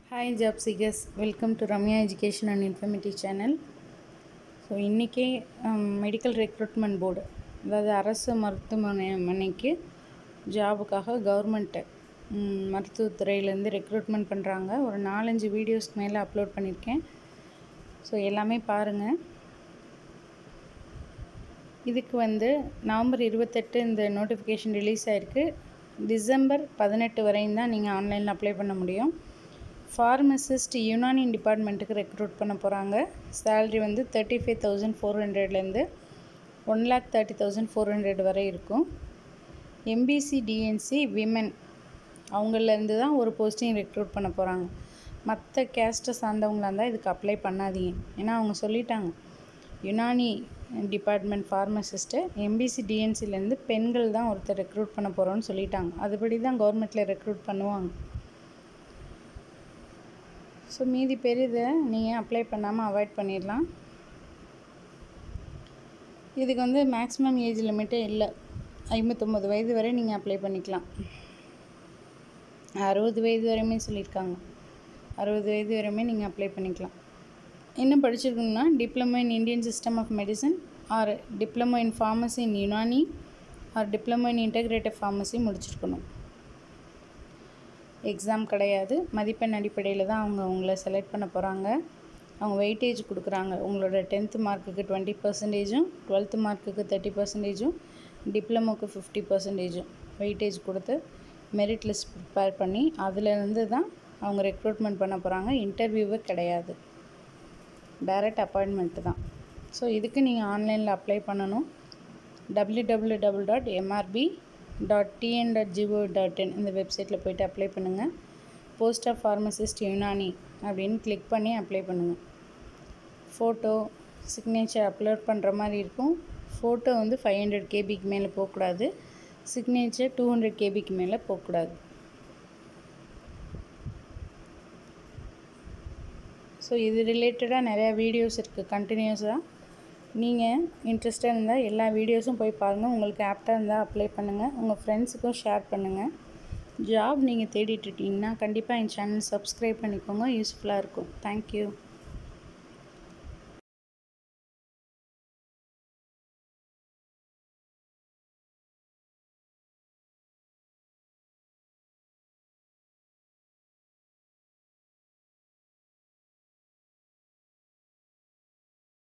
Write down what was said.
hi job seekers welcome to Ramya education and informative channel so இன்றைக்கி medical recruitment board அதாவது அரசு மருத்துவமனைக்கு ஜாபுக்காக government மருத்துவத்துறையிலேருந்து recruitment பண்ணுறாங்க ஒரு நாலஞ்சு வீடியோஸ்க்கு மேலே அப்லோட் பண்ணியிருக்கேன் ஸோ எல்லாமே பாருங்கள் இதுக்கு வந்து நவம்பர் இருபத்தெட்டு இந்த நோட்டிஃபிகேஷன் ரிலீஸ் ஆகிருக்கு டிசம்பர் பதினெட்டு வரையும் தான் நீங்கள் ஆன்லைனில் அப்ளை பண்ண முடியும் ஃபார்மசிஸ்ட் யுனானி டிபார்ட்மெண்ட்டுக்கு ரெக்ரூட் பண்ண போகிறாங்க சேல்ரி வந்து தேர்ட்டி ஃபைவ் தௌசண்ட் ஃபோர் ஹண்ட்ரட்லேருந்து one lakh thirty thousand four hundred வரை இருக்கும் எம்பிசி டிஎன்சி விமென் அவங்கலேருந்து தான் ஒரு போஸ்டிங் ரெக்ரூட் பண்ண போகிறாங்க மற்ற கேஸ்ட்டை சார்ந்தவங்களாக இருந்தால் இதுக்கு அப்ளை பண்ணாதீங்க ஏன்னா அவங்க சொல்லிட்டாங்க யுனானி டிபார்ட்மெண்ட் ஃபார்மசிஸ்ட்டு எம்பிசி டிஎன்சிலேருந்து பெண்கள் தான் ஒருத்தர் ரெக்ரூட் பண்ண போகிறோன்னு சொல்லிட்டாங்க அதுபடி தான் கவர்மெண்ட்டில் ரெக்ரூட் பண்ணுவாங்க ஸோ மீதி பேர் இதை நீங்கள் அப்ளை பண்ணாமல் அவாய்ட் பண்ணிடலாம் இதுக்கு வந்து மேக்ஸிமம் ஏஜ் லிமிட்டே இல்லை ஐம்பத்தொம்பது வயது வரை நீங்கள் அப்ளை பண்ணிக்கலாம் அறுபது வயது வரையுமே சொல்லியிருக்காங்க அறுபது வயது வரையுமே நீங்கள் அப்ளை பண்ணிக்கலாம் என்ன படிச்சிருக்கணும்னா diploma in Indian system of medicine or diploma in pharmacy in Unani or diploma in integrative pharmacy முடிச்சிருக்கணும் எக்ஸாம் கிடையாது மதிப்பெண் அடிப்படையில் தான் அவங்க உங்களை செலக்ட் பண்ண போகிறாங்க அவங்க வெயிட்டேஜ் கொடுக்குறாங்க உங்களோட டென்த்து மார்க்குக்கு டுவெண்ட்டி பர்சன்டேஜும் டுவெல்த்து மார்க்குக்கு தேர்ட்டி பர்சன்டேஜும் டிப்ளமோக்கு ஃபிஃப்டி பர்சன்டேஜும் வெயிட்டேஜ் கொடுத்து மெரிட் லிஸ்ட் ப்ரிப்பேர் பண்ணி அதிலேருந்து தான் அவங்க ரெக்ரூட்மெண்ட் பண்ண போகிறாங்க இன்டர்வியூவே கிடையாது டைரக்ட் அப்பாயின்மெண்ட்டு தான் ஸோ இதுக்கு நீங்கள் ஆன்லைனில் அப்ளை பண்ணணும் W W W dot MRB dot TN dot GO dot in இந்த வெப்சைட்டில் போய்ட்டு அப்ளை பண்ணுங்கள் போஸ்ட் ஆஃப் ஃபார்மசிஸ்ட் யுனானி அப்படின்னு கிளிக் பண்ணி அப்ளை பண்ணுங்கள் ஃபோட்டோ சிக்னேச்சர் அப்லோட் பண்ணுற மாதிரி இருக்கும் ஃபோட்டோ வந்து ஃபைவ் ஹண்ட்ரட் கேபிக்கு மேலே போகக்கூடாது சிக்னேச்சர் டூ ஹண்ட்ரட் கேபிக்கு மேலே போகக்கூடாது ஸோ இது ரிலேட்டடாக நிறையா வீடியோஸ் இருக்குது கண்டினியூஸாக நீங்கள் இன்ட்ரெஸ்டாக இருந்தால் எல்லா வீடியோஸும் போய் பாருங்கள் உங்களுக்கு ஆப்டாக இருந்தால் அப்ளை பண்ணுங்கள் உங்கள் ஃப்ரெண்ட்ஸுக்கும் ஷேர் பண்ணுங்கள் ஜாப் நீங்கள் தேடிட்டுருக்கீங்கன்னா கண்டிப்பாக என் சேனல் சப்ஸ்கிரைப் பண்ணிக்கோங்க யூஸ்ஃபுல்லாக இருக்கும் தேங்க்யூ